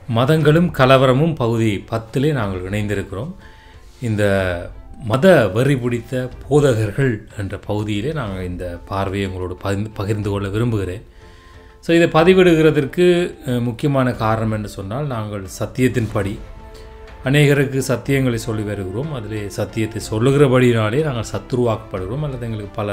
மதங்களும் கலவரமும் பகுதி பத்திலே நாங்கள் இணைந்திருக்கிறோம் இந்த மத வெறி பிடித்த போதகர்கள் என்ற பகுதியிலே நாங்கள் இந்த பார்வையை உங்களோடு பகிர்ந்து பகிர்ந்து கொள்ள விரும்புகிறேன் ஸோ இதை பதிவிடுகிறதற்கு அஹ், முக்கியமான காரணம் என்று சொன்னால் நாங்கள் சத்தியத்தின்படி அநேகருக்கு சத்தியங்களை சொல்லி வருகிறோம் அதிலே சத்தியத்தை சொல்லுகிறபடியினாலே நாங்கள் சத்துருவாக்கப்படுகிறோம் அல்லது எங்களுக்கு பல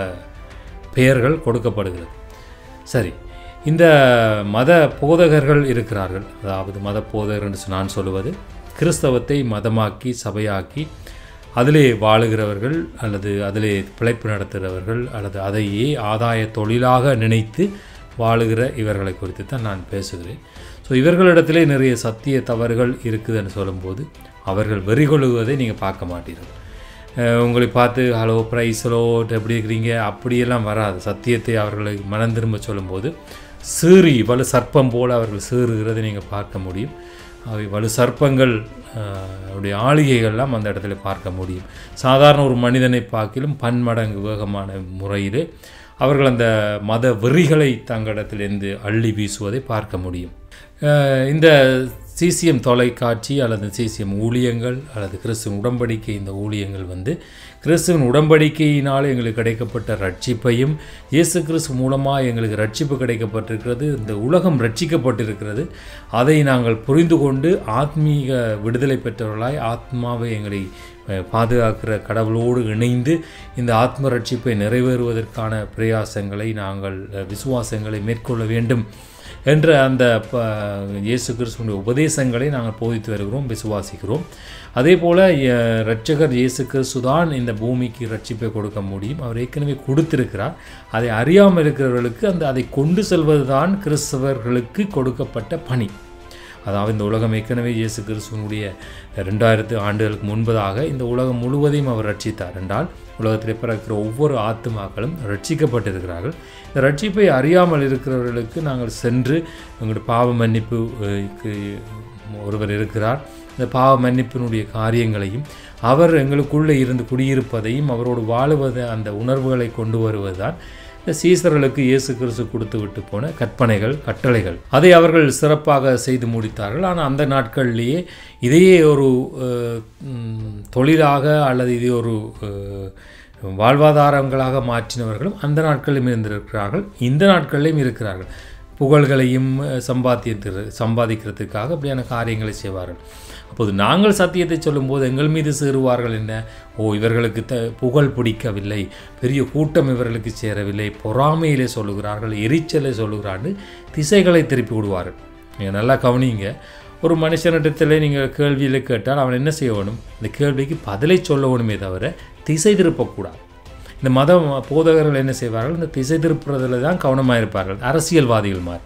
பெயர்கள் கொடுக்கப்படுகிறது சரி இந்த மத போதகர்கள் இருக்கிறார்கள் அதாவது மத போதகர் என்று நான் சொல்லுவது கிறிஸ்தவத்தை மதமாக்கி சபையாக்கி அதிலே வாழுகிறவர்கள் அல்லது அதிலே பிழைப்பு நடத்துகிறவர்கள் அல்லது அதையே ஆதாய தொழிலாக நினைத்து வாழுகிற இவர்களை குறித்து தான் நான் பேசுகிறேன் ஸோ இவர்களிடத்திலே நிறைய சத்திய தவறுகள் இருக்குதுன்னு சொல்லும்போது அவர்கள் வெறி கொள்ளுவதை நீங்கள் பார்க்க மாட்டீர்கள் அஹ் உங்களை பார்த்து ஹலோ ப்ரைஸலோ எப்படி இருக்கிறீங்க அப்படியெல்லாம் வராது சத்தியத்தை அவர்களை மனம் திரும்ப சொல்லும்போது சீறி வலு சர்ப்பம் போல் அவர்கள் சீறுகிறதை நீங்கள் பார்க்க முடியும் அவை வலு சர்ப்பங்கள் அஹ், உடைய ஆளிகைகள்லாம் அந்த இடத்துல பார்க்க முடியும் சாதாரண ஒரு மனிதனை பார்க்கிலும் பன்மடங்கு வேகமான முறையிலே அவர்கள் அந்த மத வெறிகளை தங்களிடத்திலிருந்து அள்ளி வீசுவதை பார்க்க முடியும் அஹ் இந்த சிசிஎம் தொலைக்காட்சி அல்லது சிசிஎம் ஊழியங்கள் அல்லது கிறிஸ்துவின் உடன்படிக்கை இந்த ஊழியங்கள் வந்து கிறிஸ்துவின் உடன்படிக்கையினால் எங்களுக்கு கிடைக்கப்பட்ட ரட்சிப்பையும் இயேசு கிறிஸ்து மூலமாக எங்களுக்கு ரட்சிப்பு கிடைக்கப்பட்டிருக்கிறது இந்த உலகம் ரட்சிக்கப்பட்டிருக்கிறது அதை நாங்கள் புரிந்து கொண்டு ஆத்மீக விடுதலை பெற்றவர்களாய் ஆத்மாவை எங்களை அஹ், பாதுகாக்கிற கடவுளோடு இணைந்து இந்த ஆத்ம ரட்சிப்பை நிறைவேறுவதற்கான பிரயாசங்களை நாங்கள் அஹ், விசுவாசங்களை மேற்கொள்ள வேண்டும் என்ற அந்த ப- இயேசு கிறிஸ்துவனுடைய உபதேசங்களை நாங்கள் போதித்து வருகிறோம் விசுவாசிக்கிறோம் அதே போல் இரட்சகர் இயேசு கிறிஸ்து தான் இந்த பூமிக்கு ரட்சிப்பை கொடுக்க முடியும் அவர் ஏற்கனவே கொடுத்திருக்கிறார் அதை அறியாமல் இருக்கிறவர்களுக்கு அந்த அதை கொண்டு செல்வது தான் கிறிஸ்தவர்களுக்கு கொடுக்கப்பட்ட பணி அதாவது இந்த உலகம் ஏற்கனவே இயேசு கிறிஸ்துவனுடைய ரெண்டாயிரத்து ஆண்டுகளுக்கு முன்பதாக இந்த உலகம் முழுவதையும் அவர் ரட்சித்தார் என்றால் உலகத்தில் பிறக்கிற ஒவ்வொரு ஆத்துமாக்களும் ரட்சிக்கப்பட்டிருக்கிறார்கள் இந்த ரட்சிப்பை அறியாமல் இருக்கிறவர்களுக்கு நாங்கள் சென்று எங்களுடைய பாவ மன்னிப்பு அஹ், க்கு ஒருவர் இருக்கிறார் இந்த பாவ மன்னிப்பினுடைய காரியங்களையும் அவர் எங்களுக்குள்ளே இருந்து குடியிருப்பதையும் அவரோடு வாழுவது அந்த உணர்வுகளை கொண்டு வருவதுதான் இந்த சீசர்களுக்கு இயேசு கிறிஸ்து கொடுத்து விட்டு போன கற்பனைகள் கட்டளைகள் அதை அவர்கள் சிறப்பாக செய்து முடித்தார்கள் ஆனால் அந்த நாட்களிலேயே இதையே ஒரு அஹ், ம், தொழிலாக அல்லது இதை ஒரு அஹ், வாழ்வாதாரங்களாக மாற்றினவர்களும் அந்த நாட்களிலும் இருந்திருக்கிறார்கள் இந்த நாட்களிலும் இருக்கிறார்கள் புகழ்களையும் அஹ், சம்பாத்தியத்து சம்பாதிக்கிறதுக்காக அப்படியான காரியங்களை செய்வார்கள் அப்போது நாங்கள் சத்தியத்தை சொல்லும்போது எங்கள் மீது சேருவார்கள் என்ன ஓ இவர்களுக்கு த புகழ் பிடிக்கவில்லை பெரிய கூட்டம் இவர்களுக்கு சேரவில்லை பொறாமையிலே சொல்லுகிறார்கள் எரிச்சலை சொல்லுகிறார்கள் திசைகளை திருப்பி விடுவார்கள் நீங்கள் நல்லா கவனிங்க ஒரு மனுஷனிடத்தில் நீங்கள் கேள்வியில் கேட்டால் அவன் என்ன செய்ய வேணும் இந்த கேள்விக்கு பதிலை சொல்ல வேணுமே தவிர திசை திருப்பக்கூடாது இந்த மத போதகர்கள் என்ன செய்வார்கள் இந்த திசை திருப்புறதுல தான் கவனமாக இருப்பார்கள் அரசியல்வாதிகள் மாதிரி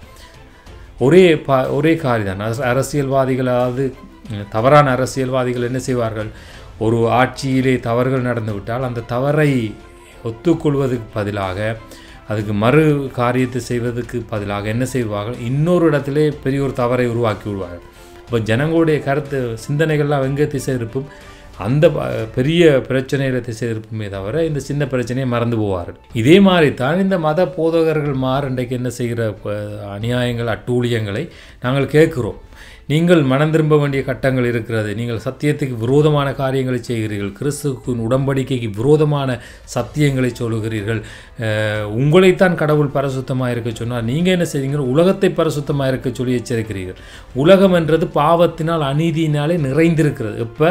ஒரே பா ஒரே காரியம் தான் அரசியல்வாதிகளாவது உம், தவறான அரசியல்வாதிகள் என்ன செய்வார்கள் ஒரு ஆட்சியிலே தவறுகள் நடந்துவிட்டால் அந்த தவறை ஒத்துக்கொள்வதற்கு பதிலாக அதுக்கு மறு காரியத்தை செய்வதற்கு பதிலாக என்ன செய்வார்கள் இன்னொரு இடத்திலே பெரிய ஒரு தவறை உருவாக்கி விடுவார்கள் இப்போ ஜனங்களுடைய கருத்து சிந்தனைகள்லாம் எங்கே திசை இருப்பும் அந்த ப- பெரிய பிரச்சனையில் திசை இருப்புமே தவிர இந்த சின்ன பிரச்சனையை மறந்து போவார்கள் இதே மாதிரி தான் இந்த மத போதகர்கள் மாறு இன்றைக்கு என்ன செய்கிற ப- அநியாயங்கள் அட்டூழியங்களை நாங்கள் கேட்கிறோம் நீங்கள் மனம் திரும்ப வேண்டிய கட்டங்கள் இருக்கிறது நீங்கள் சத்தியத்துக்கு விரோதமான காரியங்களை செய்கிறீர்கள் கிறிஸ்துவின் உடன்படிக்கைக்கு விரோதமான சத்தியங்களை சொல்லுகிறீர்கள் அஹ், உங்களைத்தான் கடவுள் பரிசுத்தமாக இருக்க சொன்னார் நீங்கள் என்ன செய்றீங்க உலகத்தை பரிசுத்தமாக இருக்க சொல்லி எச்சரிக்கிறீர்கள் உலகம் என்றது பாவத்தினால் அநீதியினாலே நிறைந்திருக்கிறது இப்போ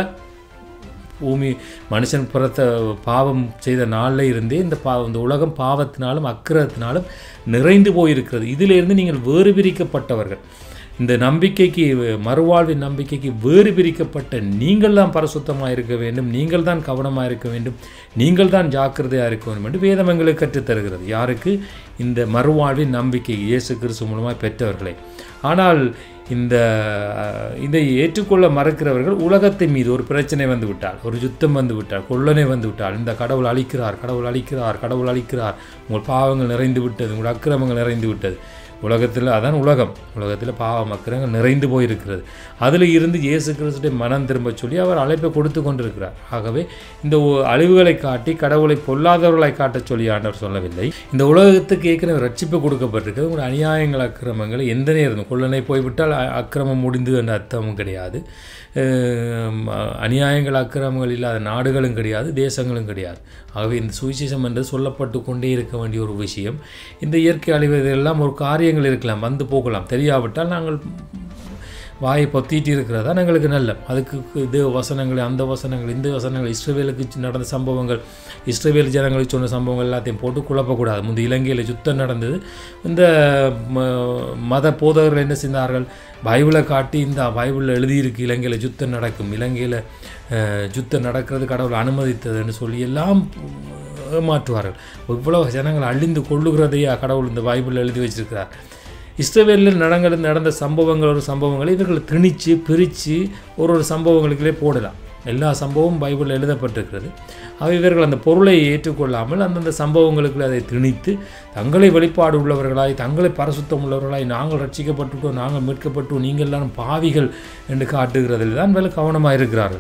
பூமி மனுஷன் பிறத்த பாவம் செய்த நாளில் இருந்தே இந்த பா இந்த உலகம் பாவத்தினாலும் அக்கிரத்தினாலும் நிறைந்து போயிருக்கிறது இதிலிருந்து நீங்கள் வேறு பிரிக்கப்பட்டவர்கள் இந்த நம்பிக்கைக்கு மறுவாழ்வின் நம்பிக்கைக்கு வேறு பிரிக்கப்பட்ட நீங்கள் தான் பரிசுத்தமாக இருக்க வேண்டும் நீங்கள் தான் கவனமாக இருக்க வேண்டும் நீங்கள் தான் ஜாக்கிரதையாக இருக்க வேண்டும் என்று வேதம் எங்களுக்கு கற்றுத்தருகிறது யாருக்கு இந்த மறுவாழ்வின் நம்பிக்கை இயேசு கிறிஸ்து மூலமாக பெற்றவர்களை ஆனால் இந்த அஹ், இதை ஏற்றுக்கொள்ள மறக்கிறவர்கள் உலகத்தின் மீது ஒரு பிரச்சனை வந்து விட்டால் ஒரு யுத்தம் வந்து விட்டால் கொள்ளனை வந்து விட்டால் இந்த கடவுள் அழிக்கிறார் கடவுள் அழிக்கிறார் கடவுள் அழிக்கிறார் உங்கள் பாவங்கள் நிறைந்து விட்டது உங்கள் அக்கிரமங்கள் நிறைந்து விட்டது உலகத்தில் அதான் உலகம் உலகத்தில் பாவ மக்கள் நிறைந்து போயிருக்கிறது அதில் இருந்து இயேசு கிறிஸ்துடைய மனம் திரும்ப சொல்லி அவர் அழைப்பை கொடுத்து கொண்டிருக்கிறார் ஆகவே இந்த ஒ- அழிவுகளை காட்டி கடவுளை பொல்லாதவர்களை காட்டச் சொல்லி ஆண்டவர் சொல்லவில்லை இந்த உலகத்துக்கு ஏற்கனவே ரட்சிப்பு கொடுக்கப்பட்டிருக்கிறது உங்களுடைய அநியாயங்கள் அக்கிரமங்கள் எந்த நேரம் கொள்ளனை போய்விட்டால் அ- அக்கிரமம் முடிந்து என்ற அர்த்தமும் கிடையாது அஹ் அநியாயங்கள் அக்கிரமங்கள் இல்லாத நாடுகளும் கிடையாது தேசங்களும் கிடையாது ஆகவே இந்த சுவிசேஷம் என்று சொல்லப்பட்டு கொண்டே இருக்க வேண்டிய ஒரு விஷயம் இந்த இயற்கை அழிவு இதெல்லாம் ஒரு காரியங்கள் இருக்கலாம் வந்து போகலாம் தெரியாவிட்டால் நாங்கள் வாயை பொத்திட்டு இருக்கிறதா எங்களுக்கு நல்ல அதுக்கு இது வசனங்கள் அந்த வசனங்கள் இந்த வசனங்கள் இஸ்ரேலுக்கு நடந்த சம்பவங்கள் இஸ்ரேல் ஜனங்களுக்கு சொன்ன சம்பவங்கள் எல்லாத்தையும் போட்டு குழப்பக்கூடாது முந்தி இலங்கையில் யுத்தம் நடந்தது இந்த ம- மத போதகர்கள் என்ன செய்தார்கள் பைபிளை காட்டி இந்த பைபிளில் எழுதியிருக்கு இலங்கையில் யுத்தம் நடக்கும் இலங்கையில் அஹ், யுத்தம் நடக்கிறது கடவுள் அனுமதித்ததுன்னு சொல்லி எல்லாம் ஏமாற்றுவார்கள் இவ்வளவு ஜனங்கள் அழிந்து கொள்ளுகிறதையா கடவுள் இந்த பைபிளில் எழுதி வச்சிருக்கிறார் இஸ்ரவேலில் நடங்கள் நடந்த சம்பவங்கள் ஒரு சம்பவங்களை இவர்கள் திணிச்சு பிரித்து ஒரு ஒரு சம்பவங்களுக்குள்ளே போடலாம் எல்லா சம்பவமும் பைபிளில் எழுதப்பட்டிருக்கிறது ஆக இவர்கள் அந்த பொருளை ஏற்றுக்கொள்ளாமல் அந்தந்த சம்பவங்களுக்குள்ள அதை திணித்து தங்களை வெளிப்பாடு உள்ளவர்களாய் தங்களை பரசுத்தம் உள்ளவர்களாய் நாங்கள் ரட்சிக்கப்பட்டுட்டோம் நாங்கள் மீட்கப்பட்டோம் நீங்கள் எல்லாரும் பாவிகள் என்று காட்டுகிறதில் தான் வேலை கவனமாக இருக்கிறார்கள்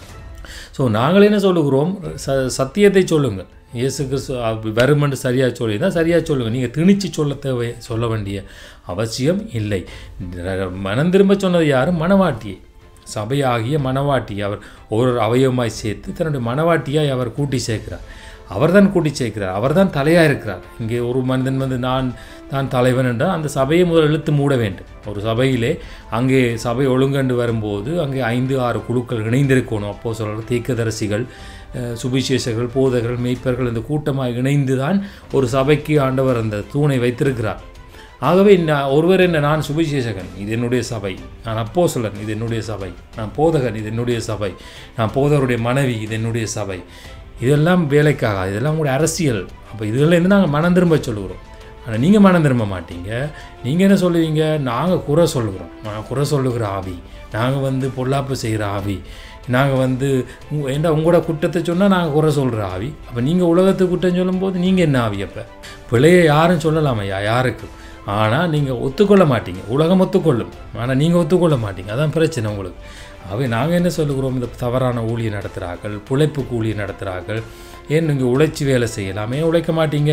ஸோ நாங்கள் என்ன சொல்லுகிறோம் ச சத்தியத்தை சொல்லுங்கள் இயேசு கிறிஸ்து அ- வருமென்று சரியாக சொல்லி தான் சரியாக சொல்லுங்கள் நீங்கள் திணிச்சு சொல்ல தேவை சொல்ல வேண்டிய அவசியம் இல்லை ர- மனம் திரும்ப சொன்னது யாரும் மனவாட்டியை சபையாகிய மனவாட்டி அவர் ஒரு அவயவமாய் சேர்த்து தன்னுடைய மனவாட்டியாய் அவர் கூட்டி சேர்க்கிறார் அவர்தான் கூட்டி சேர்க்கிறார் அவர்தான் தலையாக இருக்கிறார் இங்கே ஒரு மனிதன் வந்து நான் தான் தலைவன் என்றால் அந்த சபையை முதல் இழுத்து மூட வேண்டும் ஒரு சபையிலே அங்கே சபை ஒழுங்கண்டு வரும்போது அங்கே ஐந்து ஆறு குழுக்கள் இணைந்திருக்கணும் அப்போ சொல்கிற தீர்க்கதரிசிகள் அஹ், சுவிசேஷகர்கள் போதகர்கள் மெய்ப்பர்கள் இந்த கூட்டமாக இணைந்து தான் ஒரு சபைக்கு ஆண்டவர் அந்த தூணை வைத்திருக்கிறார் ஆகவே நான் ஒருவர் என்ன நான் சுவிசேஷகன் இது என்னுடைய சபை நான் அப்போஸ்தலன் இது என்னுடைய சபை நான் போதகன் இது என்னுடைய சபை நான் போதகருடைய மனைவி இது என்னுடைய சபை இதெல்லாம் வேலைக்காக இதெல்லாம் உங்களுடைய அரசியல் அப்போ இதுலேருந்து நாங்கள் மனம் திரும்ப சொல்லுகிறோம் ஆனால் நீங்கள் மனம் திரும்ப மாட்டீங்க நீங்கள் என்ன சொல்லுவீங்க நாங்கள் குறை சொல்லுகிறோம் நான் குறை சொல்லுகிற ஆவி நாங்கள் வந்து பொல்லாப்பு செய்கிற ஆவி நாங்கள் வந்து உங்க- ஏண்டா உங்களோட குற்றத்தை சொன்னால் நாங்கள் குறை சொல்கிற ஆவி அப்போ நீங்கள் உலகத்துக்கு குற்றம் சொல்லும்போது நீங்கள் என்ன ஆவி அப்போ பிழையை யாரும் சொல்லலாம் ஐயா யாருக்கு ஆனால் நீங்கள் ஒத்துக்கொள்ள மாட்டீங்க உலகம் ஒத்துக்கொள்ளும் ஆனால் நீங்கள் ஒத்துக்கொள்ள மாட்டீங்க அதான் பிரச்சனை உங்களுக்கு ஆகவே நாங்கள் என்ன சொல்லுகிறோம் இந்த தவறான ஊழியை நடத்துகிறார்கள் பிழைப்புக்கு ஊழியை நடத்துகிறார்கள் ஏன் நீங்கள் உழைச்சி வேலை செய்யலாம் ஏன் உழைக்க மாட்டீங்க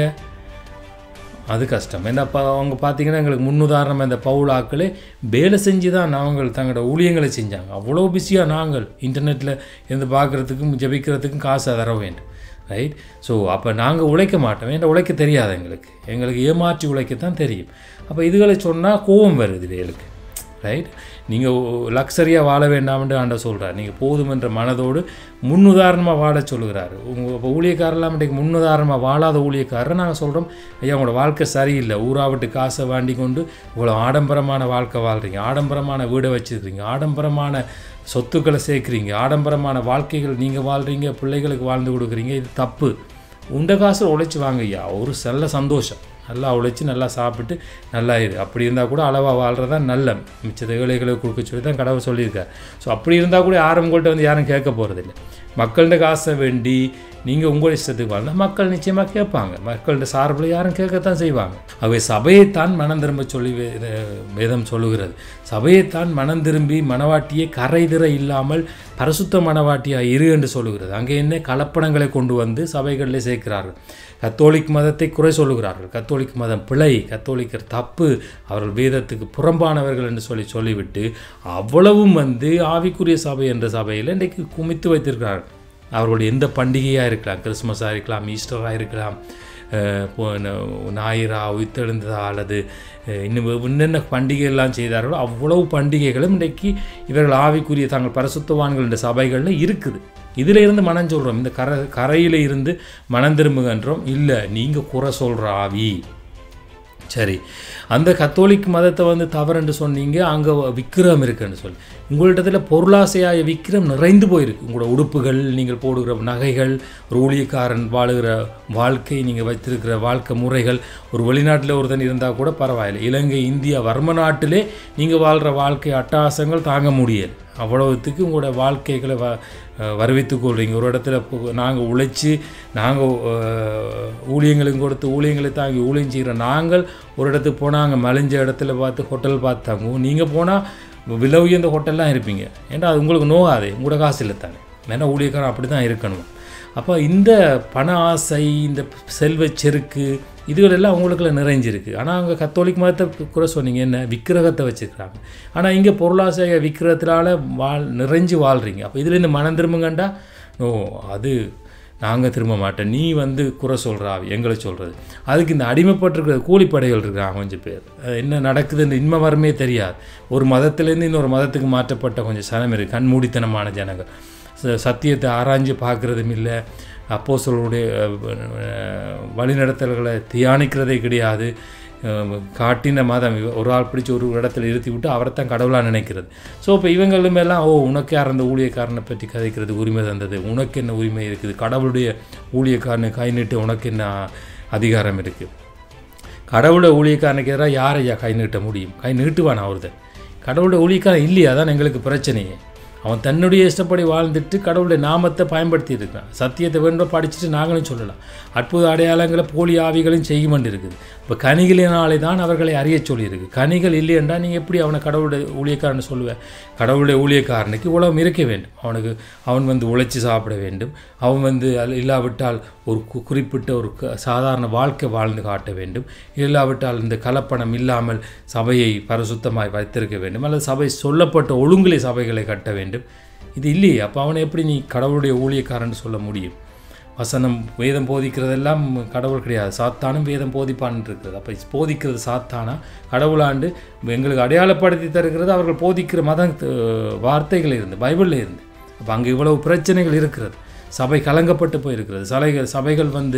அது கஷ்டம் ஏன்னா இப்போ அவங்க பார்த்தீங்கன்னா எங்களுக்கு முன்னுதாரணம் இந்த பவுலாக்களே வேலை செஞ்சு தான் அவங்க தங்களோட ஊழியங்களை செஞ்சாங்க அவ்வளோ பிஸியாக நாங்கள் இன்டர்நெட்டில் இருந்து பார்க்குறதுக்கும் ஜெபிக்கிறதுக்கும் காசு தர வேண்டும் ரைட் ஸோ அப்போ நாங்கள் உழைக்க மாட்டோம் ஏன்னா உழைக்க தெரியாது எங்களுக்கு எங்களுக்கு ஏமாற்றி உழைக்கத்தான் தெரியும் அப்போ இதுகளை சொன்னால் கோபம் வருது இவைகளுக்கு ரைட் நீங்கள் லக்ஸரியாக வாழ வேண்டாம்னு ஆண்ட சொல்கிறார் நீங்கள் போதும் என்ற மனதோடு முன்னுதாரணமாக வாழ சொல்லுகிறாரு உங்கள் இப்போ ஊழியக்காரெல்லாம் இன்றைக்கு முன்னுதாரணமாக வாழாத ஊழியக்காரரை நாங்கள் சொல்கிறோம் ஐயா உங்களோட வாழ்க்கை சரியில்லை ஊரா விட்டு காசை வாண்டி கொண்டு இவ்வளோ ஆடம்பரமான வாழ்க்கை வாழ்கிறீங்க ஆடம்பரமான வீடை வச்சுருக்கீங்க ஆடம்பரமான சொத்துக்களை சேர்க்குறீங்க ஆடம்பரமான வாழ்க்கைகள் நீங்கள் வாழ்கிறீங்க பிள்ளைகளுக்கு வாழ்ந்து கொடுக்குறீங்க இது தப்பு உண்ட காசு உழைச்சி வாங்க ஐயா ஒரு நல்ல சந்தோஷம் நல்லா உழைச்சி நல்லா சாப்பிட்டு நல்லா இரு அப்படி இருந்தால் கூட அளவாக வாழ்கிறதா நல்ல மிச்ச ஏழைகளுக்கு கொடுக்க சொல்லி தான் கடவுள் சொல்லியிருக்கார் ஸோ அப்படி இருந்தால் கூட யாரும் உங்கள்கிட்ட வந்து யாரும் கேட்க போகிறதில்ல மக்கள்கிட்ட காசை வேண்டி நீங்கள் உங்கள் இஷ்டத்துக்கு வாழ்ந்தால் மக்கள் நிச்சயமாக கேட்பாங்க மக்கள்கிட்ட சார்பில் யாரும் கேட்கத்தான் செய்வாங்க அவை சபையைத்தான் மனம் திரும்ப சொல்லி வே- வேதம் சொல்லுகிறது சபையைத்தான் மனம் திரும்பி மனவாட்டியை கரைதிர இல்லாமல் பரிசுத்த மனவாட்டியாக இரு என்று சொல்லுகிறது அங்கே என்ன கலப்படங்களை கொண்டு வந்து சபைகளில் சேர்க்கிறார்கள் கத்தோலிக் மதத்தை குறை சொல்லுகிறார்கள் கத்தோலிக் மதம் பிழை கத்தோலிக்கர் தப்பு அவர்கள் வேதத்துக்கு புறம்பானவர்கள் என்று சொல்லி சொல்லிவிட்டு அவ்வளவும் வந்து ஆவிக்குரிய சபை என்ற சபையில் இன்றைக்கு குமித்து வைத்திருக்கிறார்கள் அவர்களுடைய எந்த பண்டிகையாக இருக்கலாம் கிறிஸ்மஸாக இருக்கலாம் ஈஸ்டராக இருக்கலாம் அஹ் இப்போ ந- ஞாயிறா உயிர்த்தெழுந்ததா அல்லது அஹ் இன்னும் என்னென்ன பண்டிகை எல்லாம் செய்தார்களோ அவ்வளவு பண்டிகைகளும் இன்றைக்கு இவர்கள் ஆவிக்குரிய தாங்கள் பரிசுத்தவான்கள் என்ற சபைகளில் இருக்குது இதில் இருந்து மனம் சொல்கிறோம் இந்த கரை கரையில் இருந்து மனம் திரும்புகின்றோம் இல்லை நீங்கள் குறை சொல்கிற ஆவி சரி அந்த கத்தோலிக் மதத்தை வந்து தவறுன்னு சொன்னீங்க அங்கே விக்கிரம் இருக்குன்னு சொல்லி உங்கள்கிட்ட பொருளாசையாய விக்கிரம் நிறைந்து போயிருக்கு உங்களோட உடுப்புகள் நீங்கள் போடுகிற நகைகள் ஒரு ஊழியக்காரன் வாழுகிற வாழ்க்கை நீங்கள் வைத்திருக்கிற வாழ்க்கை முறைகள் ஒரு வெளிநாட்டில் ஒருத்தன் இருந்தால் கூட பரவாயில்லை இலங்கை இந்தியா வர்ம நாட்டிலே நீங்கள் வாழ்கிற வாழ்க்கை அட்டகாசங்கள் தாங்க முடியல அவ்வளவுத்துக்கு உங்களோட வாழ்க்கைகளை வ வருவித்து கொள்றீங்க ஒரு இடத்துல நாங்கள் உழைச்சி நாங்கள் ஊழியங்களுக்கு கொடுத்து ஊழியங்களை தாங்கி ஊழியம் செய்கிற நாங்கள் ஒரு இடத்துக்கு போனால் அங்கே மலிஞ்ச இடத்துல பார்த்து ஹோட்டல் பார்த்து தாங்குவோம் நீங்கள் போனால் விலை உயர்ந்த ஹோட்டல்லாம் இருப்பீங்க ஏன்னா அது உங்களுக்கு நோகாது உங்களோட காசு இல்லை தானே ஏன்னா ஊழியக்காரன் அப்படி தான் இருக்கணும் அப்போ இந்த பண ஆசை இந்த செல்வ செருக்கு இதுகளெல்லாம் அவங்களுக்குள்ள நிறைஞ்சிருக்கு ஆனால் அங்கே கத்தோலிக் மதத்தை கூட சொன்னீங்க என்ன விக்கிரகத்தை வச்சுருக்கிறாங்க ஆனால் இங்கே பொருளாசைய விக்கிரகத்தினால வாழ் நிறைஞ்சு வாழ்கிறீங்க அப்போ இதுலேருந்து மனம் திரும்புங்கண்டா ஓ அது நாங்கள் திரும்ப மாட்டோம் நீ வந்து குறை சொல்கிறா எங்களை சொல்கிறது அதுக்கு இந்த அடிமைப்பட்டிருக்கிற கூலிப்படைகள் இருக்கிறாங்க கொஞ்சம் பேர் என்ன நடக்குதுன்னு இன்ம வரமே தெரியாது ஒரு மதத்துலேருந்து இன்னொரு மதத்துக்கு மாற்றப்பட்ட கொஞ்சம் சனம் இருக்குது கண்மூடித்தனமான ஜனங்கள் சத்தியத்தை ஆராய்ஞ்சு பார்க்குறதும் இல்லை அப்போ சொல்லுடைய வழிநடத்தல்களை தியானிக்கிறதே கிடையாது காட்டின மதம் ஒரு ஆள் பிடிச்சி ஒரு இடத்துல இருத்தி விட்டு அவரை தான் கடவுளாக நினைக்கிறது ஸோ இப்போ இவங்களுமே எல்லாம் ஓ உனக்கு யார் அந்த ஊழியக்காரனை பற்றி கதைக்கிறது உரிமை தந்தது உனக்கு என்ன உரிமை இருக்குது கடவுளுடைய ஊழியக்காரனை கை நீட்டு உனக்கு என்ன அதிகாரம் இருக்குது கடவுளை ஊழியக்காரனுக்கு எதிராக யார் ஐயா கை நீட்ட முடியும் கை நீட்டுவான் ஒருத்தன் கடவுளோட ஊழியக்காரன் இல்லையா தான் எங்களுக்கு பிரச்சனையே அவன் தன்னுடைய இஷ்டப்படி வாழ்ந்துட்டு கடவுளுடைய நாமத்தை பயன்படுத்தி இருக்கிறான் சத்தியத்தை வேண்டும் படிச்சுட்டு நாங்களும் சொல்லலாம் அற்புத அடையாளங்களை போலி ஆவிகளும் செய்யும் இருக்குது இப்போ கனிகளினாலே தான் அவர்களை அறிய சொல்லியிருக்கு கனிகள் இல்லையென்றால் நீங்கள் எப்படி அவனை கடவுளுடைய ஊழியக்காரன்னு சொல்லுவேன் கடவுளுடைய ஊழியக்காரனுக்கு உலகம் இருக்க வேண்டும் அவனுக்கு அவன் வந்து உழைச்சி சாப்பிட வேண்டும் அவன் வந்து இல்லாவிட்டால் ஒரு குறிப்பிட்ட ஒரு சாதாரண வாழ்க்கை வாழ்ந்து காட்ட வேண்டும் இல்லாவிட்டால் இந்த கலப்பணம் இல்லாமல் சபையை பரிசுத்தமாய் வைத்திருக்க வேண்டும் அல்லது சபை சொல்லப்பட்ட ஒழுங்குலை சபைகளை கட்ட வேண்டும் இது இல்லையே அப்போ அவனை எப்படி நீ கடவுளுடைய ஊழியக்காரன் சொல்ல முடியும் வசனம் வேதம் போதிக்கிறதெல்லாம் கடவுள் கிடையாது சாத்தானும் வேதம் போதிப்பான் இருக்கிறது அப்போ போதிக்கிறது சாத்தானா கடவுளாண்டு எங்களுக்கு அடையாளப்படுத்தி தருகிறது அவர்கள் போதிக்கிற மத வார்த்தைகள் இருந்து பைபிளில் இருந்து அப்போ அங்கே இவ்வளவு பிரச்சனைகள் இருக்கிறது சபை கலங்கப்பட்டு போயிருக்கிறது சலைகள் சபைகள் வந்து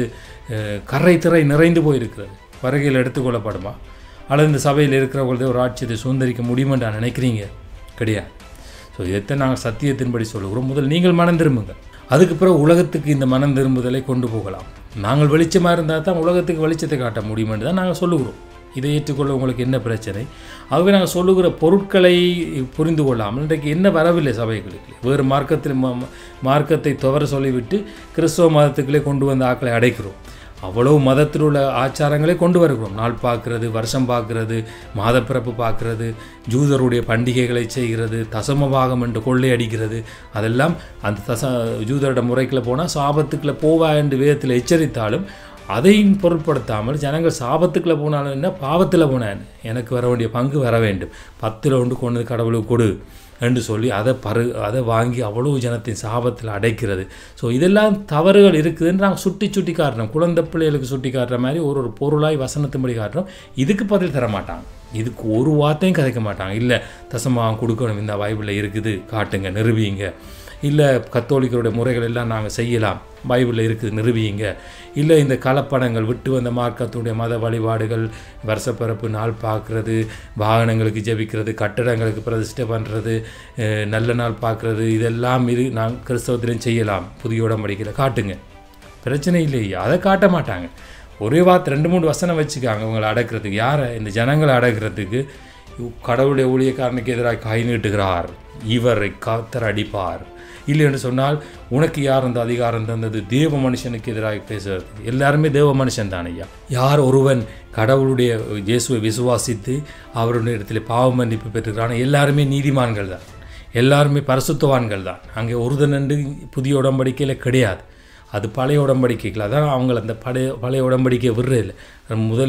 கரை திரை நிறைந்து போயிருக்கிறது வருகையில் எடுத்துக்கொள்ளப்படுமா அல்லது இந்த சபையில் இருக்கிறவர்களே ஒரு ஆட்சியத்தை சுதந்திரிக்க முடியுமென்றா நினைக்கிறீங்க கிடையாது ஸோ இதைத்தான் நாங்கள் சத்தியத்தின்படி சொல்லுகிறோம் முதல் நீங்கள் மனம் திரும்புங்க அதுக்கு பிறகு உலகத்துக்கு இந்த மனம் திரும்புதலை கொண்டு போகலாம் நாங்கள் வெளிச்சமாக இருந்தால் தான் உலகத்துக்கு வெளிச்சத்தை காட்ட முடியும் என்று தான் நாங்கள் சொல்லுகிறோம் இதை ஏற்றுக்கொள்ள உங்களுக்கு என்ன பிரச்சனை ஆகவே நாங்கள் சொல்லுகிற பொருட்களை புரிந்து கொள்ளாமல் இன்றைக்கு என்ன வரவில்லை சபைகளுக்கு வேறு மார்க்கத்தில் மார்க்கத்தை துவர சொல்லிவிட்டு கிறிஸ்தவ மதத்துக்களே கொண்டு வந்த ஆக்களை அடைக்கிறோம் அவ்வளவு மதத்தில் உள்ள ஆச்சாரங்களை கொண்டு வருகிறோம் நாள் பார்க்கறது வருஷம் பார்க்கறது மாதப்பிறப்பு பார்க்கறது ஜூதருடைய பண்டிகைகளை செய்கிறது தசமபாகம் என்று கொள்ளை அடிக்கிறது அதெல்லாம் அந்த தச ஜூதரோட முறைக்குள்ள போனால் சாபத்துக்குள்ளே போவா என்று வேதத்தில் எச்சரித்தாலும் அதையும் பொருட்படுத்தாமல் ஜனங்கள் சாபத்துக்குள்ளே போனாலும் என்ன பாவத்தில் போனேன் எனக்கு வர வேண்டிய பங்கு வர வேண்டும் பத்தில் ஒன்று கொண்டு கடவுளுக்கு கொடு என்று சொல்லி அதை பரு அதை வாங்கி அவ்வளவு ஜனத்தின் சாபத்தில் அடைக்கிறது ஸோ இதெல்லாம் தவறுகள் இருக்குதுன்னு நாங்கள் சுட்டி சுட்டி காட்டுறோம் குழந்தை பிள்ளைகளுக்கு சுட்டி காட்டுற மாதிரி ஒரு ஒரு பொருளாய் வசனத்தின்படி காட்டுறோம் இதுக்கு பதில் தர மாட்டாங்க இதுக்கு ஒரு வார்த்தையும் கதைக்க மாட்டாங்க இல்லை தசமாக கொடுக்கணும் இந்த பைபிளில் இருக்குது காட்டுங்க நிறுவிங்க இல்லை கத்தோலிக்கருடைய முறைகள் எல்லாம் நாங்கள் செய்யலாம் பைபிளில் இருக்குது நிறுவியுங்க இல்லை இந்த கலப்படங்கள் விட்டு வந்த மார்க்கத்துடைய மத வழிபாடுகள் வருஷப்பிறப்பு நாள் பார்க்குறது வாகனங்களுக்கு ஜெபிக்கிறது கட்டடங்களுக்கு பிரதிஷ்டை பண்ணுறது நல்ல நாள் பார்க்குறது இதெல்லாம் இது நாங்கள் கிறிஸ்தவத்திலையும் செய்யலாம் புதிய உடம்படிக்கையில் காட்டுங்க பிரச்சனை இல்லையா அதை காட்ட மாட்டாங்க ஒரே வார்த்தை ரெண்டு மூணு வசனம் வச்சுக்காங்க அவங்களை அடக்கிறதுக்கு யாரை இந்த ஜனங்களை அடக்கிறதுக்கு கடவுளுடைய ஊழியக்காரனுக்கு எதிராக கை நீட்டுகிறார் இவரை காத்தர் அடிப்பார் இல்லை என்று சொன்னால் உனக்கு யார் அந்த அதிகாரம் தந்தது தேவ மனுஷனுக்கு எதிராக பேசுறது எல்லாருமே தேவ மனுஷன் தான் ஐயா யார் ஒருவன் கடவுளுடைய இயேசுவை விசுவாசித்து அவருடைய இடத்துல பாவ மன்னிப்பு பெற்றுக்கிறான எல்லாருமே நீதிமான்கள் தான் எல்லாருமே பரிசுத்தவான்கள் தான் அங்கே ஒருதனண்டு புதிய உடம்படிக்கையில் கிடையாது அது பழைய உடம்படிக்கைகள் அதான் அவங்கள அந்த பழைய பழைய உடம்படிக்கையை விடுறதில்லை முதலே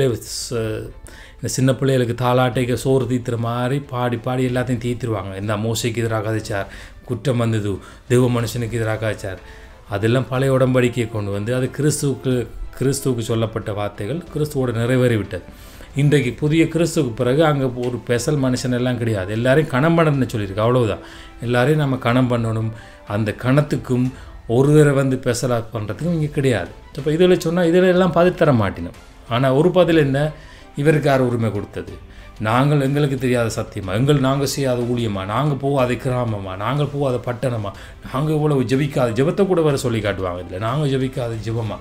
இந்த சின்ன பிள்ளைகளுக்கு தாளாட்டைக்கு சோறு தீத்துற மாதிரி பாடி பாடி எல்லாத்தையும் தீத்துருவாங்க இந்த மோசைக்கு எதிராக கதைச்சார் குற்றம் வந்தது தெய்வ மனுஷனுக்கு எதிராக கதைச்சார் அதெல்லாம் பழைய உடம்படிக்கையை கொண்டு வந்து அது கிறிஸ்துவுக்கு கிறிஸ்துவுக்கு சொல்லப்பட்ட வார்த்தைகள் கிறிஸ்துவோட நிறைவேறிவிட்டது இன்றைக்கு புதிய கிறிஸ்துவுக்கு பிறகு அங்கே ஒரு பெசல் மனுஷன் எல்லாம் கிடையாது எல்லாரையும் கணம் பண்ணணும்னு சொல்லியிருக்கு அவ்வளவுதான் எல்லாரையும் நம்ம கணம் பண்ணணும் அந்த கணத்துக்கும் ஒரு தடவை வந்து பெசலாக பண்ணுறதுக்கும் இங்கே கிடையாது இப்போ இதில் சொன்னால் இதில் எல்லாம் பதில் தர மாட்டினோம் ஆனால் ஒரு பதில் என்ன இவருக்கு யார் உரிமை கொடுத்தது நாங்கள் எங்களுக்கு தெரியாத சத்தியமா எங்கள் நாங்கள் செய்யாத ஊழியமா நாங்கள் போகாத கிராமமா நாங்கள் போகாத பட்டணமா நாங்கள் இவ்வளவு ஜெபிக்காத ஜெபத்தை கூட வர சொல்லி காட்டுவாங்க இதில் நாங்கள் ஜெபிக்காத ஜெபமா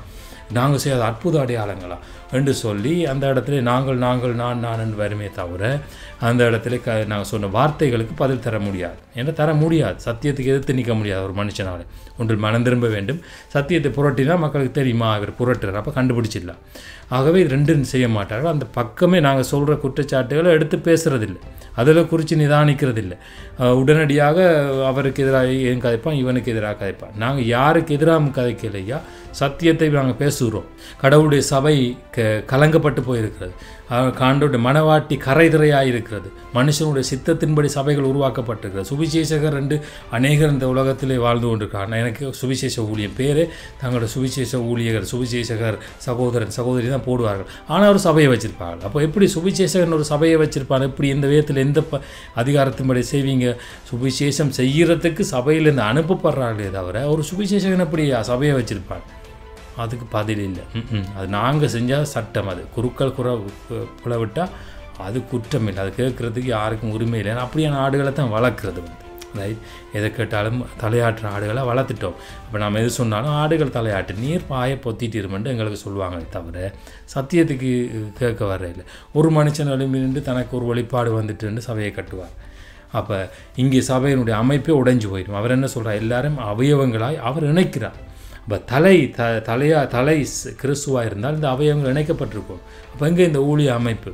நாங்கள் செய்யாத அற்புத அடையாளங்களா என்று சொல்லி அந்த இடத்துல நாங்கள் நாங்கள் நான் நான் என்று வருமே தவிர அந்த இடத்துல க நாங்கள் சொன்ன வார்த்தைகளுக்கு பதில் தர முடியாது ஏன்னா தர முடியாது சத்தியத்துக்கு எதிர்த்து நிற்க முடியாது ஒரு மனுஷனால் ஒன்றில் மனம் திரும்ப வேண்டும் சத்தியத்தை புரட்டினா மக்களுக்கு தெரியுமா இவர் புரட்டுறார் அப்போ கண்டுபிடிச்சிடலாம் ஆகவே இது ரெண்டும் செய்ய மாட்டார்கள் அந்த பக்கமே நாங்கள் சொல்கிற குற்றச்சாட்டுகளை எடுத்து பேசுகிறதில்லை அதில் குறித்து நிதானிக்கிறதில்லை அஹ் உடனடியாக அவருக்கு எதிராக ஏன் கதைப்பான் இவனுக்கு எதிராக கதைப்பான் நாங்கள் யாருக்கு எதிராக கதைக்கலையா சத்தியத்தை நாங்கள் பேசுகிறோம் கடவுளுடைய சபை க கலங்கப்பட்டு போயிருக்கிறது காண்டோட மனவாட்டி கரைதிரையாக இருக்கிறது மனுஷனுடைய சித்தத்தின்படி சபைகள் உருவாக்கப்பட்டிருக்கிறது சுவிசேஷகர் ரெண்டு அநேகர் இந்த உலகத்திலே வாழ்ந்து கொண்டிருக்காங்க எனக்கு சுவிசேஷ ஊழியம் பேரே தங்களோட சுவிசேஷ ஊழியர் சுவிசேஷகர் சகோதரன் சகோதரி தான் போடுவார்கள் ஆனால் ஒரு சபையை வச்சிருப்பாங்க அப்போ எப்படி சுவிசேஷகன் ஒரு சபையை வச்சிருப்பாங்க எப்படி இந்த விதத்தில் எந்த ப அதிகாரத்தின்படி செய்வீங்க சுவிசேஷம் செய்கிறதுக்கு சபையிலேருந்து அனுப்பப்படுறாங்களே தவிர ஒரு சுவிசேஷகன் எப்படி சபையை வச்சிருப்பாங்க அதுக்கு பதில் இல்லை ம்ம். அது நாங்கள் செஞ்சால் சட்டம் அது குருக்கள் குற புலவிட்டால் அது குற்றம் இல்லை அது கேட்குறதுக்கு யாருக்கும் உரிமை இல்லை அப்படியான ஆடுகளை தான் வளர்க்குறது வந்து ரைட் எதை கேட்டாலும் தலையாட்டுற ஆடுகளை வளர்த்துட்டோம் அப்போ நம்ம எது சொன்னாலும் ஆடுகள் தலையாட்டு நீர் பாய பொத்திட்டிருமென்று எங்களுக்கு சொல்லுவாங்களே தவிர சத்தியத்துக்கு கேட்க வர இல்லை ஒரு மனுஷன் எழுப்பிட்டு தனக்கு ஒரு வழிபாடு வந்துட்டுன்னு சபையை கட்டுவார் அப்போ இங்கே சபையினுடைய அமைப்பே உடைஞ்சு போயிடும் அவர் என்ன சொல்கிறார் எல்லாரும் அவயவங்களாய் அவர் இணைக்கிறார் அப்போ தலை த தலையா தலை கிறிஸ்துவாக இருந்தால் இந்த அவயவங்கள் இணைக்கப்பட்டிருக்கும் அப்போ எங்கே இந்த ஊழிய அமைப்பு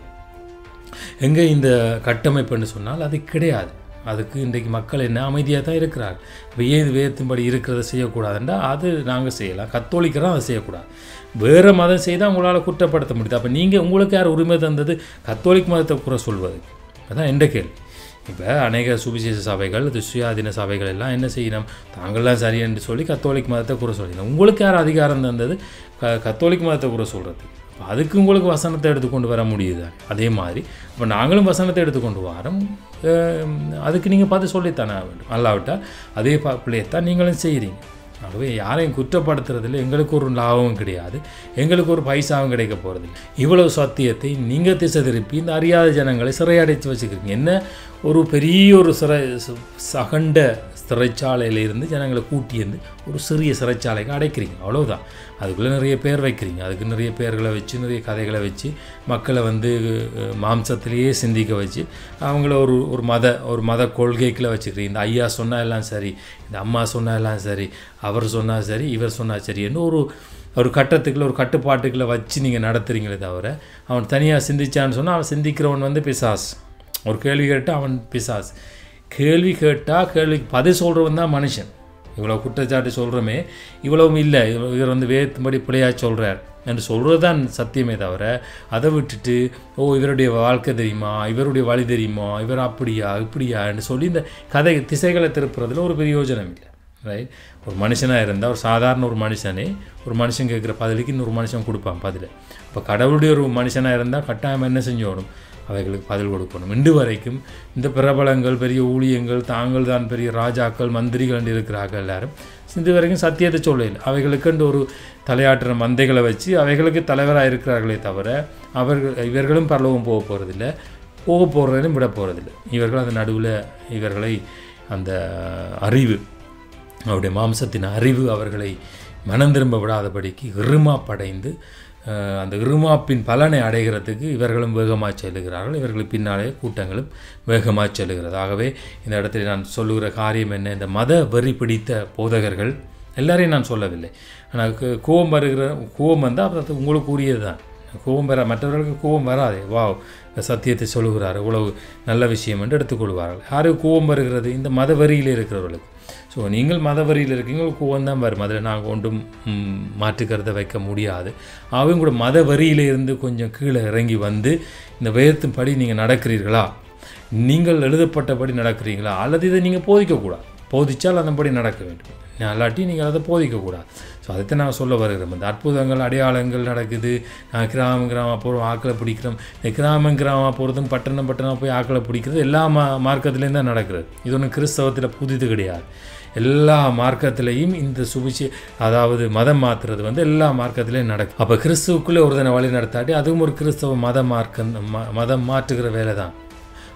எங்கே இந்த கட்டமைப்புன்னு சொன்னால் அது கிடையாது அதுக்கு இன்றைக்கு மக்கள் என்ன அமைதியாக தான் இருக்கிறார் இப்போ ஏன் இது வேதத்தின்படி இருக்கிறத செய்யக்கூடாதுன்றா அது நாங்கள் செய்யலாம் கத்தோலிக்கிறோம் அதை செய்யக்கூடாது வேறு மதம் செய்தால் உங்களால் குற்றப்படுத்த முடியுது அப்போ நீங்கள் உங்களுக்கு யார் உரிமை தந்தது கத்தோலிக் மதத்தை குறை சொல்வது அதான் எந்த கேள்வி இப்போ அநேக சுவிசேஷ சபைகள் இது சுயாதீன சபைகள் எல்லாம் என்ன செய்யணும் தாங்கள்லாம் சரி என்று சொல்லி கத்தோலிக் மதத்தை குறை சொல்லணும் உங்களுக்கு யார் அதிகாரம் தந்தது க கத்தோலிக் மதத்தை குறை சொல்கிறது அப்போ அதுக்கு உங்களுக்கு வசனத்தை எடுத்துக்கொண்டு வர முடியுது அதே மாதிரி இப்போ நாங்களும் வசனத்தை எடுத்துக்கொண்டு வரோம் அஹ், அதுக்கு நீங்கள் பார்த்து சொல்லித்தானே வேண்டும் அல்லாவிட்டால் அதே பா பிள்ளையத்தான் நீங்களும் செய்கிறீங்க ஆகவே யாரையும் குற்றப்படுத்துறதில்ல எங்களுக்கு ஒரு லாபமும் கிடையாது எங்களுக்கு ஒரு பைசாவும் கிடைக்க போகிறதில்ல இவ்வளவு சத்தியத்தை நீங்கள் திசை திருப்பி இந்த அறியாத ஜனங்களை சிறையடைத்து வச்சுக்கிறீங்க என்ன ஒரு பெரிய ஒரு சிறை ச- சகண்ட சிறைச்சாலையிலிருந்து ஜனங்களை கூட்டி வந்து ஒரு சிறிய சிறைச்சாலைக்கு அடைக்கிறீங்க அவ்வளவுதான் அதுக்குள்ளே நிறைய பேர் வைக்கிறீங்க அதுக்கு நிறைய பேர்களை வச்சு நிறைய கதைகளை வச்சு மக்களை வந்து அஹ், மாம்சத்திலேயே சிந்திக்க வச்சு அவங்கள ஒரு ஒரு மத ஒரு மத கொள்கைக்குள்ள வச்சுக்கிறீங்க இந்த ஐயா சொன்னால் எல்லாம் சரி இந்த அம்மா சொன்னால் எல்லாம் சரி அவர் சொன்னால் சரி இவர் சொன்னால் சரின்னு ஒரு ஒரு கட்டத்துக்குள்ள ஒரு கட்டுப்பாட்டுக்குள்ள வச்சு நீங்கள் நடத்துறீங்களே தவிர அவன் தனியாக சிந்திச்சான்னு சொன்னால் அவன் சிந்திக்கிறவன் வந்து பிசாஸ் ஒரு கேள்வி கேட்டால் அவன் பிசாஸ் கேள்வி கேட்டால் கேள்விக்கு பதில் சொல்கிறவன் தான் மனுஷன் இவ்வளோ குற்றச்சாட்டு சொல்கிறோமே இவ்வளவும் இல்லை இவர் இவர் வந்து வேத்தும்படி பிள்ளையாக சொல்கிறார் என்று சொல்கிறது தான் சத்தியமே தவிர அதை விட்டுட்டு ஓ இவருடைய வாழ்க்கை தெரியுமா இவருடைய வழி தெரியுமா இவர் அப்படியா இப்படியா என்று சொல்லி இந்த கதை திசைகளை திருப்புறதுல ஒரு பிரயோஜனம் இல்லை ரைட் ஒரு மனுஷனாக இருந்தால் ஒரு சாதாரண ஒரு மனுஷனே ஒரு மனுஷன் கேட்குற பதிலுக்கு இன்னொரு மனுஷன் கொடுப்பான் பதில் இப்போ கடவுளுடைய ஒரு மனுஷனாக இருந்தால் கட்டாயம் என்ன செஞ்சோணும் அவைகளுக்கு பதில் கொடுக்கணும் இன்று வரைக்கும் இந்த பிரபலங்கள் பெரிய ஊழியங்கள் தாங்கள் தான் பெரிய ராஜாக்கள் மந்திரிகள் என்று இருக்கிறார்கள் எல்லாரும் இது வரைக்கும் சத்தியத்தை சொல்லல அவைகளுக்குண்டு ஒரு தலையாட்டுற மந்தைகளை வச்சு அவைகளுக்கு தலைவராக இருக்கிறார்களே தவிர அவர்கள் இவர்களும் பரலவும் போக போகிறதில்ல போக போகிறதையும் விட போகிறதில்ல இவர்கள் அந்த நடுவில் இவர்களை அந்த அறிவு அவருடைய மாம்சத்தின் அறிவு அவர்களை மனம் திரும்ப விடாதபடிக்கு இருமா படைந்து அஹ், அந்த இருமாப்பின் பலனை அடைகிறதுக்கு இவர்களும் வேகமாக செல்லுகிறார்கள் இவர்களுக்கு பின்னாலே கூட்டங்களும் வேகமாக செல்லுகிறது ஆகவே இந்த இடத்துல நான் சொல்லுகிற காரியம் என்ன இந்த மத வெறி பிடித்த போதகர்கள் எல்லாரையும் நான் சொல்லவில்லை ஆனால் கு- கோபம் வருகிற கோபம் வந்தால் அது உங்களுக்கு உரியது தான் கோபம் வர மற்றவர்களுக்கு கோபம் வராது வாவ் இந்த சத்தியத்தை சொல்லுகிறார் இவ்வளவு நல்ல விஷயம் என்று எடுத்துக்கொள்வார்கள் யாருக்கு கோபம் வருகிறது இந்த மத வரியில் இருக்கிறவர்களுக்கு ஸோ நீங்கள் மத வரியில் இருக்கீங்க உங்களுக்கு கோபம் தான் வரும் அதில் நாங்கள் ஒன்றும் ம், மாற்றுக்கருத்தை வைக்க முடியாது அவங்க கூட மத வரியில இருந்து கொஞ்சம் கீழே இறங்கி வந்து இந்த வேதத்தின் படி நீங்கள் நடக்கிறீர்களா நீங்கள் எழுதப்பட்டபடி நடக்கிறீங்களா அல்லது இதை நீங்கள் போதிக்கக்கூடாது போதிச்சால் அதன்படி நடக்க வேண்டும் அல்லாட்டி நீங்கள் அதை போதிக்கக்கூடாது ஸோ அதைத்தான் நான் சொல்ல வருகிறோம் இந்த அற்புதங்கள் அடையாளங்கள் நடக்குது நான் கிராமம் கிராமம் போகிறோம் ஆக்களை பிடிக்கிறோம் இந்த கிராமம் கிராமம் போகிறதும் பட்டணம் பட்டணம் போய் ஆக்களை பிடிக்கிறது எல்லா மா மார்க்கத்துலேயும் தான் நடக்கிறது இது ஒன்றும் கிறிஸ்தவத்தில் புதிது கிடையாது எல்லா மார்க்கத்திலையும் இந்த சுபிச்சை அதாவது மதம் மாற்றுறது வந்து எல்லா மார்க்கத்திலையும் நடக்கும் அப்போ கிறிஸ்துவுக்குள்ளே ஒருத்தனை வழி நடத்தாட்டி அதுவும் ஒரு கிறிஸ்தவ மத மார்க்கம் ம- மதம் மாற்றுகிற வேலை தான்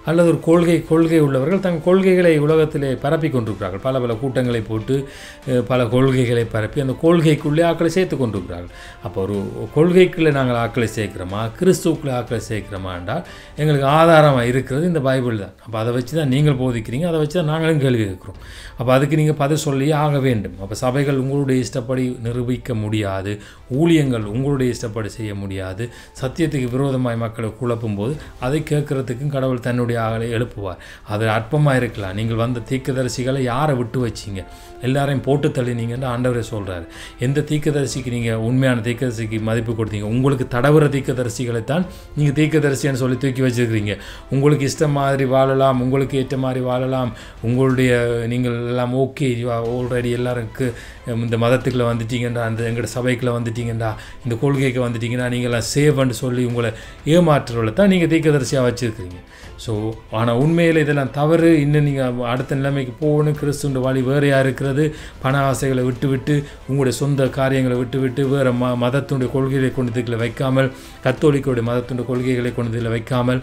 அல்லது ஒரு கொள்கை கொள்கை உள்ளவர்கள் தங்கள் கொள்கைகளை உலகத்திலே பரப்பி கொண்டிருக்கிறார்கள் பல பல கூட்டங்களை போட்டு அஹ், பல கொள்கைகளை பரப்பி அந்த கொள்கைக்குள்ளே ஆக்களை சேர்த்து கொண்டிருக்கிறார்கள் அப்போ ஒரு கொள்கைக்குள்ளே நாங்கள் ஆக்களை சேர்க்கிறோமா கிறிஸ்துவுக்குள்ளே ஆக்களை சேர்க்கிறோமா என்றால் எங்களுக்கு ஆதாரமாக இருக்கிறது இந்த பைபிள் தான் அப்போ அதை வச்சு தான் நீங்கள் போதிக்கிறீங்க அதை வச்சு தான் நாங்களும் கேள்வி கேட்குறோம் அப்போ அதுக்கு நீங்கள் பதில் சொல்லியே ஆக வேண்டும் அப்போ சபைகள் உங்களுடைய இஷ்டப்படி நிரூபிக்க முடியாது ஊழியங்கள் உங்களுடைய இஷ்டப்படி செய்ய முடியாது சத்தியத்துக்கு விரோதமாய் மக்களை குழப்பும் போது அதை கேட்கறதுக்கும் கடவுள் தன்னுடைய ஆளை எழுப்புவார் அது அற்பமாக இருக்கலாம் நீங்கள் வந்த தீர்க்கதரிசிகளை யாரை விட்டு வச்சீங்க எல்லாரையும் போட்டு தள்ளினீங்கன்னு ஆண்டவரே சொல்கிறாரு எந்த தீர்க்கதரிசிக்கு நீங்கள் உண்மையான தீர்க்கதரிசிக்கு மதிப்பு கொடுத்தீங்க உங்களுக்கு தடவுற தீர்க்கதரிசிகளை தான் நீங்கள் தீர்க்கதரிசின்னு சொல்லி தூக்கி வச்சிருக்கிறீங்க உங்களுக்கு இஷ்டம் மாதிரி வாழலாம் உங்களுக்கு ஏற்ற மாதிரி வாழலாம் உங்களுடைய நீங்கள் எல்லாம் ஓகே ஆல்ரெடி எல்லாருக்கு உம், இந்த மதத்துக்குள்ள வந்துட்டீங்கடா அந்த எங்களோட சபைக்குள்ள வந்துட்டீங்கடா இந்த கொள்கைக்கு வந்துட்டீங்கன்னா நீங்களாம் சேவன்னு சொல்லி உங்களை ஏமாற்றுறவளை தான் நீங்கள் தீர்க்கதரிசியாக வச்சுருக்கிறீங்க ஸோ ஆனால் உண்மையில் இதெல்லாம் தவறு இன்னும் நீங்கள் அடுத்த நிலைமைக்கு போகணும் கிறிஸ்துன்ற வழி வேறையாக இருக்கிறது பண ஆசைகளை விட்டு விட்டு உங்களுடைய சொந்த காரியங்களை விட்டு விட்டு வேறு ம மதத்துடைய கொள்கைகளை கொண்டு இதில் வைக்காமல் கத்தோலிக்கோடைய மதத்துடைய கொள்கைகளை கொண்டு இதில் வைக்காமல்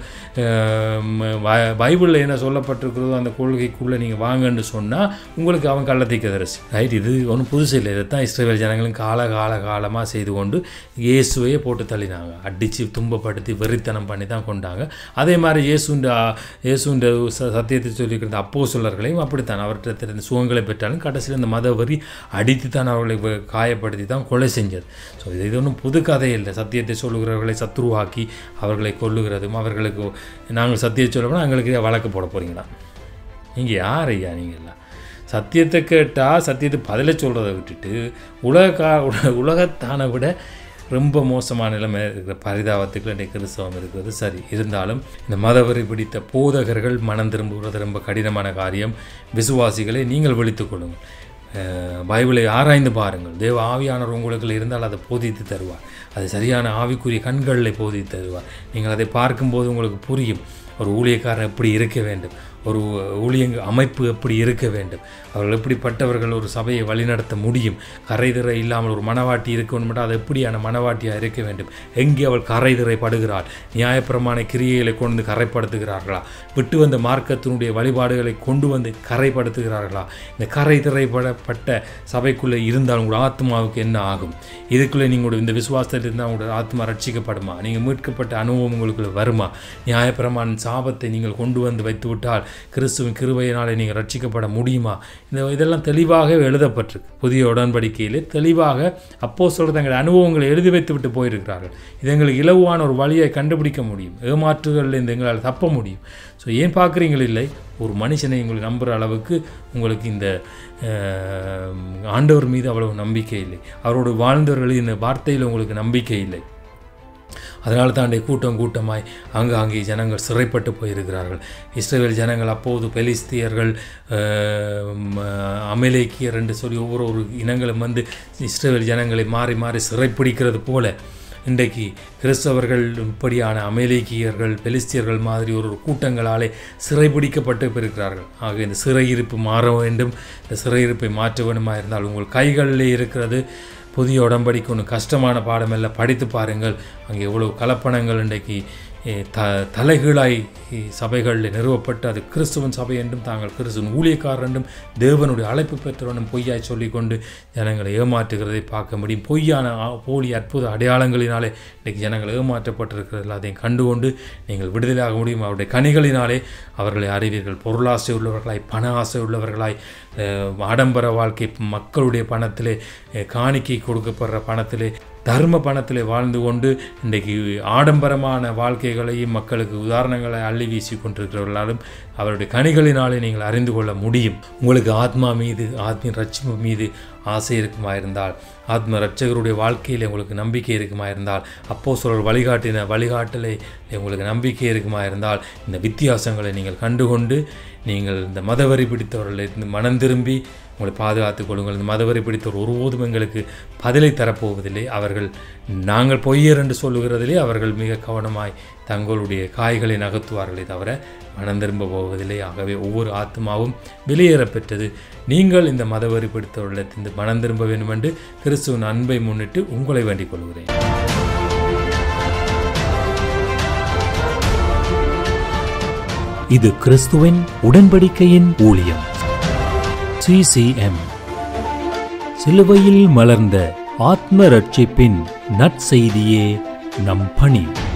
பைபிளில் என்ன சொல்லப்பட்டிருக்கிறதோ அந்த கொள்கைக்குள்ளே நீங்கள் வாங்கன்னு சொன்னால் உங்களுக்கு அவன் கள்ளத்தீக்கதரிசி ரைட் இது ஒன்றும் புதுசு இல்லை இதைத்தான் இஸ்ரேல் ஜனங்களும் கால கால காலமாக செய்து கொண்டு இயேசுவையே போட்டு தள்ளினாங்க அடித்து துன்பப்படுத்தி வெறித்தனம் பண்ணி தான் கொண்டாங்க அதே மாதிரி இயேசுண்ட இயேசுண்ட ச சத்தியத்தை சொல்லியிருக்கிற அப்போ சொல்லர்களையும் அப்படித்தான் அவர்கிட்ட தெரிந்த சுகங்களை பெற்றாலும் கடைசியில் இந்த மத வரி அடித்து தான் அவர்களை வ- காயப்படுத்தி தான் கொலை செஞ்சது ஸோ இது இது ஒன்றும் புது கதை இல்லை சத்தியத்தை சொல்லுகிறவர்களை சத்ருவாக்கி அவர்களை கொல்லுகிறதும் அவர்களுக்கு நாங்கள் சத்தியம் சொல்லப்போனால் எங்களுக்கு வழக்கு போட போகிறீங்களா நீங்கள் யார் ஐயா நீங்கள்லாம் சத்தியத்தை கேட்டால் சத்தியத்தை பதிலை சொல்கிறத விட்டுட்டு உலக கா உல- உலகத்தானை விட ரொம்ப மோசமான நிலைமை இருக்கிற பரிதாபத்துக்கு இன்றைக்கு கிறிஸ்தவம் இருக்கிறது சரி இருந்தாலும் இந்த மதவரி பிடித்த போதகர்கள் மனம் திரும்புகிறது ரொம்ப கடினமான காரியம் விசுவாசிகளை நீங்கள் விழித்துக் கொள்ளுங்கள் அஹ், பைபிளை ஆராய்ந்து பாருங்கள் தேவ ஆவியானவர் உங்களுக்கு இருந்தால் அதை போதித்து தருவார் அது சரியான ஆவிக்குரிய கண்களில் போதித்து தருவார் நீங்கள் அதை பார்க்கும்போது உங்களுக்கு புரியும் ஒரு ஊழியக்காரன் எப்படி இருக்க வேண்டும் ஒரு ஊழியங்க அமைப்பு எப்படி இருக்க வேண்டும் அவர்கள் எப்படிப்பட்டவர்கள் ஒரு சபையை வழிநடத்த முடியும் கரைதிரை இல்லாமல் ஒரு மனவாட்டி இருக்க வேண்டும் அது எப்படியான மனவாட்டியாக இருக்க வேண்டும் எங்கே அவள் கரைதிரை படுகிறாள் நியாயப்பிரமாண கிரியைகளை கொண்டு வந்து கரைப்படுத்துகிறார்களா விட்டு வந்த மார்க்கத்தினுடைய வழிபாடுகளை கொண்டு வந்து கரைப்படுத்துகிறார்களா இந்த கரைதிரைப்படப்பட்ட சபைக்குள்ளே இருந்தால் உங்களோட ஆத்மாவுக்கு என்ன ஆகும் இதுக்குள்ளே நீங்களோட இந்த விசுவாசத்தில் இருந்தால் உங்களோட ஆத்மா ரட்சிக்கப்படுமா நீங்கள் மீட்கப்பட்ட அனுபவம் உங்களுக்குள்ள வருமா நியாயப்பிரமாண சாபத்தை நீங்கள் கொண்டு வந்து வைத்து விட்டால் கிறிஸ்துவின் கிருபையினாலே நீங்கள் ரட்சிக்கப்பட முடியுமா இந்த இதெல்லாம் தெளிவாக எழுதப்பட்டிருக்கு புதிய உடன்படிக்கையிலே தெளிவாக அப்போ சொல்கிற தங்கள் அனுபவங்களை எழுதி வைத்து விட்டு போயிருக்கிறார்கள் இது எங்களுக்கு இலவான ஒரு வழியை கண்டுபிடிக்க முடியும் ஏமாற்றுகளில் இந்த எங்களால் தப்ப முடியும் ஸோ ஏன் பார்க்குறீங்கள் இல்லை ஒரு மனுஷனை உங்களுக்கு நம்புகிற அளவுக்கு உங்களுக்கு இந்த அஹ், ஆண்டவர் மீது அவ்வளவு நம்பிக்கை இல்லை அவரோடு வாழ்ந்தவர்கள் இந்த வார்த்தையில் உங்களுக்கு நம்பிக்கை இல்லை அதனால தான் அன்றைய கூட்டம் கூட்டமாய் ஆங்காங்கே ஜனங்கள் சிறைப்பட்டு போயிருக்கிறார்கள் இஸ்ரேல் ஜனங்கள் அப்போது பெலிஸ்தியர்கள் அஹ், ம, அமலேக்கியர் என்று சொல்லி ஒவ்வொரு ஒரு இனங்களும் வந்து இஸ்ரேல் ஜனங்களை மாறி மாறி சிறைப்பிடிக்கிறது போல இன்றைக்கு கிறிஸ்தவர்கள் இப்படியான அமேலிக்கியர்கள் பெலிஸ்தியர்கள் மாதிரி ஒரு ஒரு கூட்டங்களாலே சிறைபிடிக்கப்பட்டு இருக்கிறார்கள் ஆக இந்த சிறையிருப்பு மாற வேண்டும் இந்த சிறையிருப்பை மாற்ற வேண்டுமா இருந்தால் உங்கள் கைகளிலே இருக்கிறது புதிய உடம்படிக்கு ஒன்று கஷ்டமான பாடமல்ல படித்து பாருங்கள் அங்கே எவ்வளவு கலப்பணங்கள் இன்றைக்கு ஏ, த தலைகீழாய் இ, சபைகளில் நிறுவப்பட்டு அது கிறிஸ்துவன் சபை என்றும் தாங்கள் கிறிஸ்துவன் ஊழியக்காரர் என்றும் தேவனுடைய அழைப்பு பெற்றவனும் பொய்யாய் சொல்லிக்கொண்டு ஜனங்களை ஏமாற்றுகிறதை பார்க்க முடியும் பொய்யான ஆ- போலி அற்புத அடையாளங்களினாலே இன்றைக்கு ஜனங்கள் ஏமாற்றப்பட்டிருக்கிறது அதையும் கண்டுகொண்டு நீங்கள் விடுதலையாக முடியும் அவருடைய கனிகளினாலே அவர்களை அறிவீர்கள் பொருளாசை உள்ளவர்களாய் பண ஆசை உள்ளவர்களாய் அஹ், ஆடம்பர வாழ்க்கை மக்களுடைய பணத்திலே அஹ், காணிக்கை கொடுக்கப்படுற பணத்திலே தர்ம பணத்திலே வாழ்ந்து கொண்டு இன்றைக்கு ஆடம்பரமான வாழ்க்கைகளையும் மக்களுக்கு உதாரணங்களை அள்ளி வீசி கொண்டிருக்கிறவர்களாலும் அவருடைய கனிகளினாலே நீங்கள் அறிந்து கொள்ள முடியும் உங்களுக்கு ஆத்மா மீது ஆத்மீய ரட்சிப்பு மீது ஆசை இருக்குமா இருந்தால் ஆத்ம ரட்சகருடைய வாழ்க்கையில் உங்களுக்கு நம்பிக்கை இருக்குமா இருந்தால் அப்போ சொல்ற வழிகாட்டின வழிகாட்டலை உங்களுக்கு நம்பிக்கை இருக்குமா இருந்தால் இந்த வித்தியாசங்களை நீங்கள் கண்டுகொண்டு நீங்கள் இந்த மதவரி பிடித்தவர்களை இருந்து மனம் திரும்பி உங்களை பாதுகாத்துக் கொள்ளுங்கள் இந்த மதவரி பிடித்தவர் ஒருபோதும் எங்களுக்கு பதிலை தரப்போவதில்லை அவர்கள் நாங்கள் பொய்யர் என்று சொல்லுகிறதிலே அவர்கள் மிக கவனமாய் தங்களுடைய காய்களை நகர்த்துவார்களே தவிர மனம் திரும்ப போவதில்லை ஆகவே ஒவ்வொரு ஆத்மாவும் வெளியேறப் பெற்றது நீங்கள் இந்த மதவரி பிடித்தவர்களிடத்திலிருந்து மனம் திரும்ப வேண்டும் என்று கிறிஸ்துவின் அன்பை முன்னிட்டு உங்களை வேண்டிக் கொள்கிறேன் இது கிறிஸ்துவின் உடன்படிக்கையின் ஊழியம் சிசிஎம் சிலுவையில் மலர்ந்த ஆத்ம ரட்சிப்பின் நற்செய்தியே நம் பணி